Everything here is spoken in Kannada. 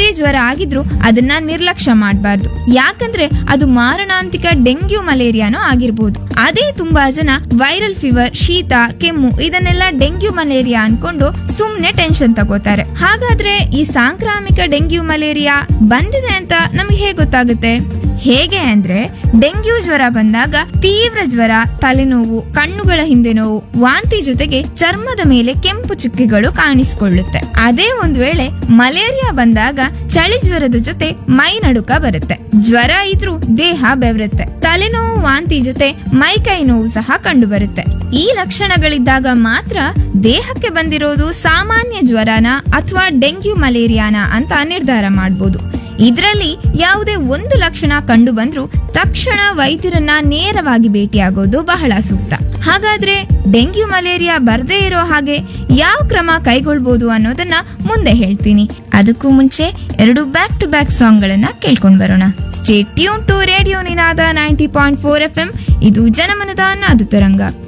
ಯಾವುದೇ ಜ್ವರ ಆಗಿದ್ರೂ ಅದನ್ನ ನಿರ್ಲಕ್ಷ್ಯ ಮಾಡಬಾರ್ದು ಯಾಕಂದ್ರೆ ಅದು ಮಾರಣಾಂತಿಕ ಡೆಂಗ್ಯೂ ಮಲೇರಿಯಾನೂ ಆಗಿರ್ಬೋದು ಅದೇ ತುಂಬಾ ಜನ ವೈರಲ್ ಫೀವರ್ ಶೀತ ಕೆಮ್ಮು ಇದನ್ನೆಲ್ಲ ಡೆಂಗ್ಯೂ ಮಲೇರಿಯಾ ಅನ್ಕೊಂಡು ಸುಮ್ನೆ ಟೆನ್ಷನ್ ತಗೋತಾರೆ ಹಾಗಾದ್ರೆ ಈ ಸಾಂಕ್ರಾಮಿಕ ಡೆಂಗ್ಯೂ ಮಲೇರಿಯಾ ಬಂದಿದೆ ಅಂತ ನಮ್ಗೆ ಹೇಗೆ ಗೊತ್ತಾಗುತ್ತೆ ಹೇಗೆ ಅಂದ್ರೆ ಡೆಂಗ್ಯೂ ಜ್ವರ ಬಂದಾಗ ತೀವ್ರ ಜ್ವರ ತಲೆನೋವು ಕಣ್ಣುಗಳ ಹಿಂದೆ ನೋವು ವಾಂತಿ ಜೊತೆಗೆ ಚರ್ಮದ ಮೇಲೆ ಕೆಂಪು ಚುಕ್ಕೆಗಳು ಕಾಣಿಸಿಕೊಳ್ಳುತ್ತೆ ಅದೇ ಒಂದ್ ವೇಳೆ ಮಲೇರಿಯಾ ಬಂದಾಗ ಚಳಿ ಜ್ವರದ ಜೊತೆ ಮೈ ನಡುಕ ಬರುತ್ತೆ ಜ್ವರ ಇದ್ರೂ ದೇಹ ಬೆವರುತ್ತೆ ತಲೆನೋವು ವಾಂತಿ ಜೊತೆ ಮೈ ಕೈ ನೋವು ಸಹ ಕಂಡು ಬರುತ್ತೆ ಈ ಲಕ್ಷಣಗಳಿದ್ದಾಗ ಮಾತ್ರ ದೇಹಕ್ಕೆ ಬಂದಿರೋದು ಸಾಮಾನ್ಯ ಜ್ವರನ ಅಥವಾ ಡೆಂಗ್ಯೂ ಮಲೇರಿಯಾನ ಅಂತ ನಿರ್ಧಾರ ಮಾಡಬಹುದು ಇದರಲ್ಲಿ ಯಾವುದೇ ಒಂದು ಲಕ್ಷಣ ಕಂಡು ಬಂದ್ರೂ ತಕ್ಷಣ ವೈದ್ಯರನ್ನ ನೇರವಾಗಿ ಭೇಟಿಯಾಗೋದು ಬಹಳ ಸೂಕ್ತ ಹಾಗಾದ್ರೆ ಡೆಂಗ್ಯೂ ಮಲೇರಿಯಾ ಬರ್ದೇ ಇರೋ ಹಾಗೆ ಯಾವ ಕ್ರಮ ಕೈಗೊಳ್ಬೋದು ಅನ್ನೋದನ್ನ ಮುಂದೆ ಹೇಳ್ತೀನಿ ಅದಕ್ಕೂ ಮುಂಚೆ ಎರಡು ಬ್ಯಾಕ್ ಟು ಬ್ಯಾಕ್ ಸಾಂಗ್ ಗಳನ್ನ ಕೇಳ್ಕೊಂಡ್ ಬರೋಣ stay tune to radio Ninaada ninety point four F M ಇದು ಜನಮನದ ನಾದ ತರಂಗ